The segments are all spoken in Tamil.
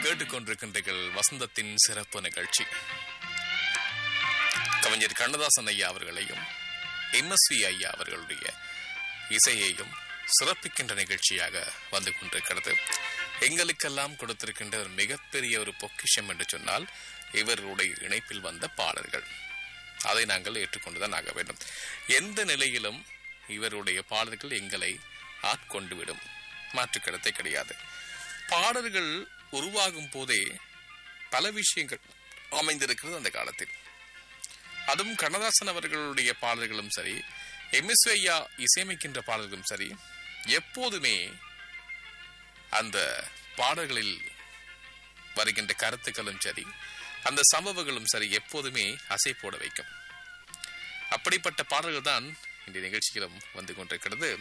கேட்டுக்கொண்டிருக்கின்றீர்கள் வசந்தத்தின் சிறப்பு நிகழ்ச்சி கவிஞர் கண்ணதாசன் ஐயா அவர்களையும் எம்எஸ்வி ஐயா அவர்களுடைய இசையையும் சிறப்பிக்கின்ற நிகழ்ச்சியாக வந்து கொண்டிருக்கிறது எங்களுக்கெல்லாம் கொடுத்திருக்கின்ற ஒரு மிகப்பெரிய ஒரு பொக்கிஷம் என்று சொன்னால் இவர்களுடைய இணைப்பில் வந்த பாடல்கள் அதை நாங்கள் ஏற்றுக்கொண்டுதான் ஆக வேண்டும் எந்த நிலையிலும் இவருடைய பாடல்கள் எங்களை ஆட்கொண்டு விடும் மாற்று கருத்தை கிடையாது பாடல்கள் உருவாகும் போதே பல விஷயங்கள் அமைந்திருக்கிறது அந்த காலத்தில் அதுவும் கண்ணதாசன் அவர்களுடைய பாடல்களும் சரி எம்எஸ் ஐயா இசையமைக்கின்ற பாடல்களும் சரி எப்போதுமே அந்த பாடல்களில் வருகின்ற கருத்துக்களும் சரி அந்த சம்பவங்களும் சரி எப்போதுமே அசை போட வைக்கும் அப்படிப்பட்ட பாடல்கள் தான் இந்த நிகழ்ச்சியிலும் வந்து கொண்டிருக்கிறது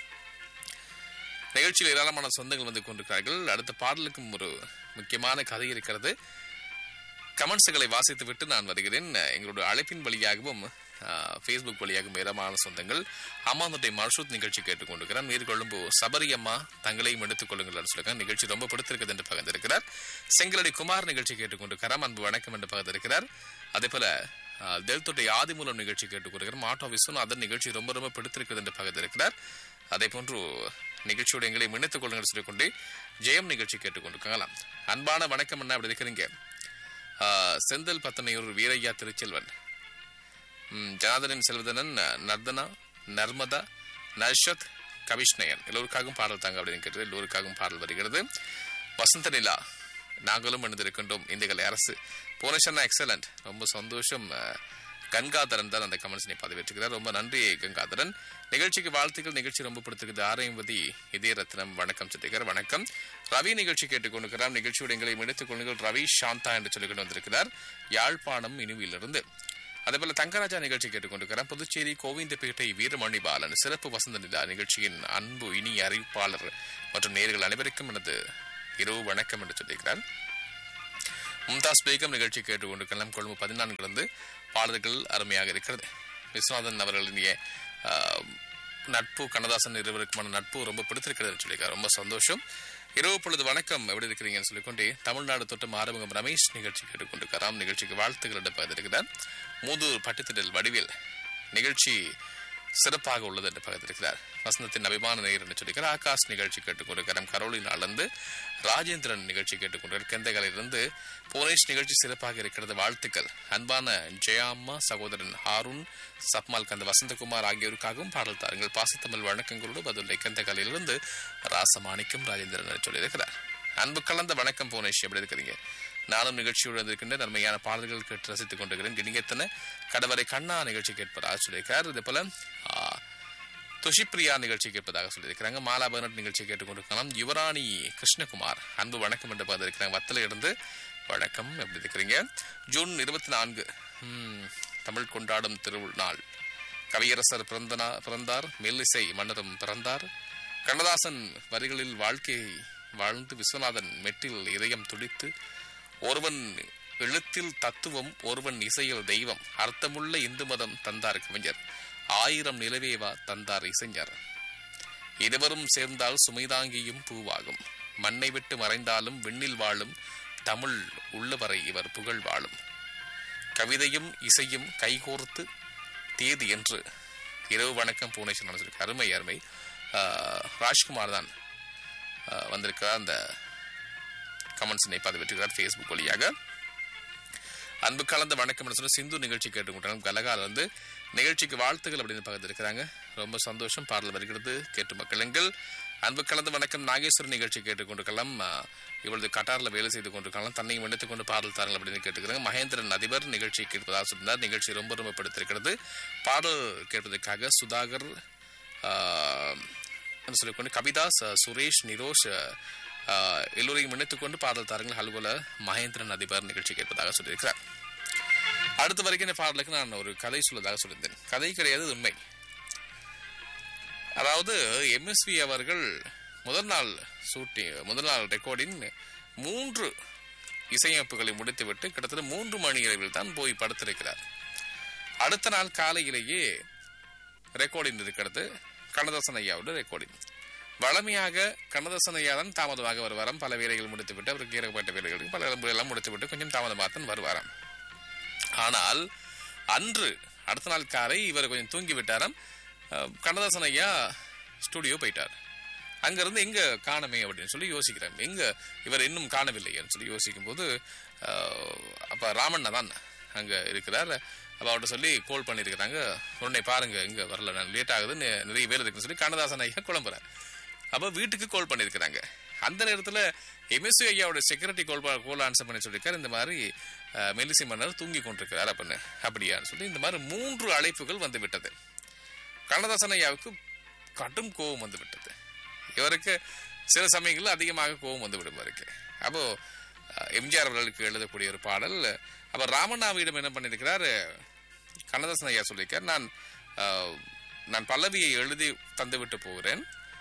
நிகழ்ச்சியில் ஏராளமான சொந்தங்கள் வந்து கொண்டிருக்கிறார்கள் அடுத்த பாடலுக்கும் ஒரு முக்கியமான கதை இருக்கிறது கமெண்ட்ஸ்களை வாசித்து விட்டு நான் வருகிறேன் எங்களுடைய அழைப்பின் வழியாகவும் ஃபேஸ்புக் வழியாகவும் ஏராளமான சொந்தங்கள் அம்மானுடைய மர்ஷூத் நிகழ்ச்சி கேட்டுக்கொண்டிருக்கிறார் நீர்கொழும்பு சபரி அம்மா தங்களையும் எடுத்துக் கொள்ளுங்கள் சொல்லுங்க நிகழ்ச்சி ரொம்ப பிடித்திருக்கிறது என்று பகிர்ந்திருக்கிறார் செங்கலடி குமார் நிகழ்ச்சி கேட்டுக்கொண்டிருக்கிறார் அன்பு வணக்கம் என்று பகிர்ந்திருக்கிறார் அதே போல தெல்தொட்டை ஆதிமூலம் நிகழ்ச்சி கேட்டுக்கொண்டிருக்கிறார் மாட்டோ விஸ்வநாதன் நிகழ்ச்சி ரொம்ப ரொம்ப பிடித்திருக்கிறது என்று பகிர்ந்திருக்கிறார் அதே போன்று நிகழ்ச்சியோட எங்களை இணைத்துக் கொள்ளுங்கள் சொல்லிக்கொண்டு ஜெயம் நிகழ்ச்சி கேட்டுக்கொண்டிருக்காங்களாம் அன்பான வணக்கம் என்ன அப்படி இருக்கிறீங்க செந்தில் பத்தனையூர் வீரையா திருச்செல்வன் ஜனாதனின் செல்வதனன் நர்தனா நர்மதா நர்ஷத் கவிஷ்ணயன் எல்லோருக்காகவும் பாடல் தாங்க அப்படின்னு கேட்டது எல்லோருக்காகவும் பாடல் வருகிறது வசந்த நிலா நாங்களும் இணைந்திருக்கின்றோம் இந்திய அரசு புவனேஸ்வரனா எக்ஸலண்ட் ரொம்ப சந்தோஷம் கங்காதரன் தான் அந்த கமெண்ட்ஸை பதிவேற்றுகிறார் ரொம்ப நன்றி கங்காதரன் நிகழ்ச்சிக்கு வாழ்த்துக்கள் நிகழ்ச்சி ரொம்ப பிடித்திருக்குது ஆரையம்பதி இதய ரத்னம் வணக்கம் சித்திகர் வணக்கம் ரவி நிகழ்ச்சி கேட்டுக்கொண்டிருக்கிறார் நிகழ்ச்சியோட எங்களை இணைத்துக் கொள்ளுங்கள் ரவி சாந்தா என்று சொல்லிக்கொண்டு வந்திருக்கிறார் யாழ்ப்பாணம் இனிவிலிருந்து அதேபோல தங்கராஜா நிகழ்ச்சி கேட்டுக்கொண்டிருக்கிறார் புதுச்சேரி கோவிந்தப்பேட்டை வீரமணி பாலன் சிறப்பு வசந்த நிலா நிகழ்ச்சியின் அன்பு இனி அறிவிப்பாளர் மற்றும் நேர்கள் அனைவருக்கும் எனது இரவு வணக்கம் என்று சொல்லியிருக்கிறார் மும்தாஸ் பேகம் நிகழ்ச்சி கேட்டுக்கொண்டிருக்கலாம் கொழும்பு பதினான்கிலிருந்து பாடல்கள் அருமையாக இருக்கிறது விஸ்வநாதன் அவர்களுடைய நட்பு கண்ணதாசன் இருவருக்குமான நட்பு ரொம்ப பிடித்திருக்கிறது சொல்லியிருக்காரு ரொம்ப சந்தோஷம் இரவு பொழுது வணக்கம் எப்படி இருக்கிறீங்கன்னு சொல்லிக்கொண்டு தமிழ்நாடு தொட்டம் ஆரம்பம் ரமேஷ் நிகழ்ச்சி கேட்டுக்கொண்டிருக்கிறார் நிகழ்ச்சிக்கு வாழ்த்துக்கள் பகிர்ந்திருக்கிறார் மூதூர் பட்டித்திடல் வடிவில் நிகழ்ச்சி சிறப்பாக உள்ளது என்று பகிர்ந்திருக்கிறார் வசந்தத்தின் அபிமான நேர் என்று சொல்லிக்கிறார் ஆகாஷ் நிகழ்ச்சி கேட்டுக்கொண்டிருக்கிறோம் கரோலினாலிருந்து ராஜேந்திரன் நிகழ்ச்சி கேட்டுக்கொண்டிருக்கிற கெந்தகளிலிருந்து புவனேஷ் நிகழ்ச்சி சிறப்பாக இருக்கிறது வாழ்த்துக்கள் அன்பான ஜெயாம்மா சகோதரன் ஹாரூன் சப்மால் கந்த வசந்தகுமார் ஆகியோருக்காகவும் பாடல் தாருங்கள் பாசத்தமிழ் வணக்கங்களோடு பதிலை கந்தகலையிலிருந்து ராசமாணிக்கம் ராஜேந்திரன் சொல்லியிருக்கிறார் அன்பு கலந்த வணக்கம் புவனேஷ் எப்படி இருக்கிறீங்க நானும் நிகழ்ச்சியோடு இருக்கின்ற நன்மையான பாடல்கள் கேட்டு ரசித்துக் கொண்டிருக்கிறேன் கிணிகத்தன கடவரை கண்ணா நிகழ்ச்சி கேட்பதாக சொல்லியிருக்கிறார் இதே போல துஷிப்ரியா நிகழ்ச்சி கேட்பதாக சொல்லியிருக்கிறாங்க மாலா பர்னட் நிகழ்ச்சி கேட்டுக்கொண்டிருக்கலாம் யுவராணி கிருஷ்ணகுமார் அன்பு வணக்கம் என்று பார்த்திருக்கிறாங்க வத்தல இருந்து வணக்கம் எப்படி இருக்கிறீங்க ஜூன் இருபத்தி நான்கு தமிழ் கொண்டாடும் திருநாள் கவியரசர் பிறந்தனா பிறந்தார் மெல்லிசை மன்னரும் பிறந்தார் கண்ணதாசன் வரிகளில் வாழ்க்கையை வாழ்ந்து விஸ்வநாதன் மெட்டில் இதயம் துடித்து ஒருவன் எழுத்தில் தத்துவம் ஒருவன் இசையில் தெய்வம் அர்த்தமுள்ள இந்து மதம் தந்தார் கவிஞர் ஆயிரம் நிலவேவா தந்தார் இசைஞர் இருவரும் சேர்ந்தால் சுமைதாங்கியும் பூவாகும் மண்ணை விட்டு மறைந்தாலும் விண்ணில் வாழும் தமிழ் உள்ளவரை இவர் புகழ் வாழும் கவிதையும் இசையும் கைகோர்த்து தேதி என்று இரவு வணக்கம் பூனேஸ்வரன் நடந்திருக்கு அருமை அருமை ராஜ்குமார் தான் வந்திருக்கிறார் அந்த கமெண்ட்ஸினை பதிவிட்டுகிறார் ஃபேஸ்புக் வழியாக அன்பு கலந்த வணக்கம் சொல்லி சிந்து நிகழ்ச்சி கேட்டுக்கொண்டாங்க கலகால இருந்து நிகழ்ச்சிக்கு வாழ்த்துக்கள் அப்படின்னு பகிர்ந்துருக்கிறாங்க ரொம்ப சந்தோஷம் பாடல் வருகிறது கேட்டு மக்களுங்கள் அன்பு கலந்த வணக்கம் நாகேஸ்வரன் நிகழ்ச்சி கேட்டுக்கொண்டிருக்கலாம் இவளது கட்டாரில் வேலை செய்து கொண்டிருக்கலாம் தன்னையும் எடுத்துக் கொண்டு பாடல் தாருங்கள் அப்படின்னு கேட்டுக்கிறாங்க மகேந்திரன் அதிபர் நிகழ்ச்சி கேட்பதாக சொல்லியிருந்தார் நிகழ்ச்சி ரொம்ப ரொம்ப பிடித்திருக்கிறது பாடல் கேட்பதற்காக சுதாகர் சொல்லிக்கொண்டு கவிதா சுரேஷ் நிரோஷ் எல்லோரையும் இணைத்துக்கொண்டு பாடல் தாருங்கள் ஹல்கோல மகேந்திரன் அதிபர் நிகழ்ச்சி கேட்பதாக சொல்லியிருக்கிறார் அடுத்த வரைக்கும் இந்த பாடலுக்கு நான் ஒரு கதை சொல்வதாக சொல்லியிருந்தேன் கதை கிடையாது உண்மை அதாவது எம்எஸ்வி அவர்கள் முதல் நாள் ஷூட்டி முதல் நாள் ரெக்கார்டிங் மூன்று இசையமைப்புகளை முடித்துவிட்டு கிட்டத்தட்ட மூன்று மணி இரவில் தான் போய் படுத்திருக்கிறார் அடுத்த நாள் காலையிலேயே ரெக்கார்டிங் இருக்கிறது கண்ணதாசன் ஐயாவோட ரெக்கார்டிங் வளமையாக கண்ணதாசனையா தான் தாமதமாக வருவாராம் பல வேலைகள் முடித்துவிட்டு அவருக்கு ஏற்பட்ட வேலைகளுக்கு பல எல்லாம் முடித்துவிட்டு கொஞ்சம் தாமதமாக தான் வருவாராம் ஆனால் அன்று அடுத்த நாள் காலை இவர் கொஞ்சம் தூங்கி விட்டாராம் அஹ், கண்ணதாசன் ஐயா ஸ்டுடியோ போயிட்டார் அங்கிருந்து எங்க காணமே அப்படின்னு சொல்லி யோசிக்கிறேன் எங்க இவர் இன்னும் காணவில்லைன்னு சொல்லி யோசிக்கும் போது அஹ், அப்ப ராமண்ணா தான் அங்க இருக்கிறார் அப்ப அவர்கிட்ட சொல்லி கால் பண்ணியிருக்கிறாங்க உடனே பாருங்க இங்க வரல நான் லேட் ஆகுது நெ- நிறைய வேலை இருக்குன்னு சொல்லி கண்ணதாசன் ஐயா குழம்புறார் அப்ப வீட்டுக்கு கால் பண்ணியிருக்கிறாங்க அந்த நேரத்துல எம்எஸ்சி ஐயாவோட செக்யூரிட்டி கால் கால் ஆன்சர் பண்ணி சொல்லியிருக்காரு இந்த மாதிரி அஹ், மெல்லிசை மன்னர் தூங்கி கொண்டிருக்கிறார் அப்படின்னு அப்படியான்னு சொல்லி இந்த மாதிரி மூன்று அழைப்புகள் வந்து விட்டது கண்ணதாசன் ஐயாவுக்கு கடும் கோபம் வந்து விட்டது இவருக்கு சில சமயங்களில் அதிகமாக கோபம் வந்து விடும் இவருக்கு அப்போ அஹ், எம்ஜிஆர் அவர்களுக்கு எழுதக்கூடிய ஒரு பாடல் அப்போ ராமண்ணாவிடம் என்ன பண்ணியிருக்கிறார் கண்ணதாசன் ஐயா சொல்லியிருக்கார் நான் அஹ், நான் பல்லவியை எழுதி தந்துவிட்டு போகிறேன்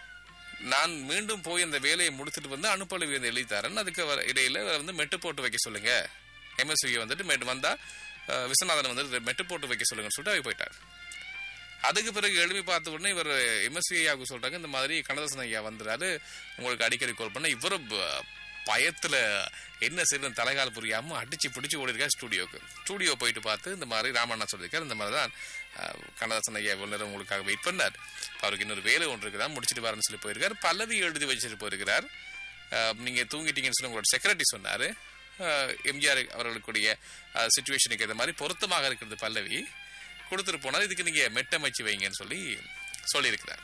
நான் மீண்டும் போய் அந்த வேலையை முடித்துட்டு வந்து அனுப்பளவி வந்து எழுதி தரேன் அதுக்கு வர- இடையில வந்து மெட்டு போட்டு வைக்க சொல்லுங்க எம்எஸ்வி வந்துட்டு மெட்டு வந்தா அஹ், விஸ்வநாதன் வந்து மெட்டு போட்டு வைக்க சொல்லுங்கன்னு சொல்லிட்டு அவர் போயிட்டார் அதுக்கு பிறகு எழுப்பி பார்த்த உடனே இவர் எம்எஸ்வி ஐயாவுக்கு சொல்றாங்க இந்த மாதிரி கண்ணதாசன் ஐயா வந்துறாரு உங்களுக்கு அடிக்கடி கால் பண்ண இவரு ப- பயத்துல என்ன செய்யணும் தலைகால் புரியாம அடிச்சு பிடிச்சு ஓடிருக்காரு ஸ்டுடியோக்கு ஸ்டுடியோ போயிட்டு பார்த்து இந்த மாதிரி ராமண்ணா சொல்லியிருக்காரு இந்த மாதிரி தான் அஹ், கண்ணதாசன் ஐயா இவ்வளவு நேரம் உங்களுக்காக வெயிட் பண்ணார் அவருக்கு இன்னொரு வேலை ஒன்று இருக்குதா முடிச்சிட்டு வரேன்னு சொல்லி போயிருக்காரு பல்லவி எழுதி வச்சுட்டு போயிருக்கிறார் அஹ், நீங்க தூங்கிட்டீங்கன்னு சொல்லி உங்களோட செக்ரட்டரி சொன்னாரு அஹ், எம்ஜிஆர் அவர்களுடைய சுச்சுவேஷனுக்கு ஏற்ற மாதிரி பொருத்தமாக இருக்கிறது பல்லவி கொடுத்துட்டு போனார் இதுக்கு நீங்க மெட்டமைச்சு வைங்கன்னு சொல்லி சொல்லியிருக்கிறார்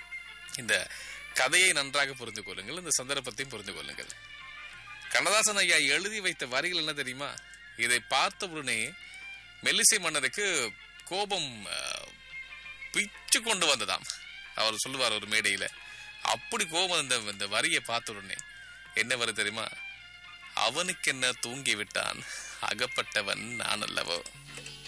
இந்த கதையை நன்றாக புரிந்து கொள்ளுங்கள் இந்த சந்தர்ப்பத்தையும் புரிந்து கொள்ளுங்கள் கண்ணதாசன் ஐயா எழுதி வைத்த வரிகள் என்ன தெரியுமா இதை பார்த்த உடனே மெல்லிசை மன்னருக்கு கோபம் அஹ், பிச்சு கொண்டு வந்ததாம் அவர் சொல்லுவார் ஒரு மேடையில அப்படி கோபம் இந்த இந்த வரியை பார்த்த உடனே என்ன வரும் தெரியுமா அவனுக்கு என்ன தூங்கி விட்டான் அகப்பட்டவன் நான் அல்லவோ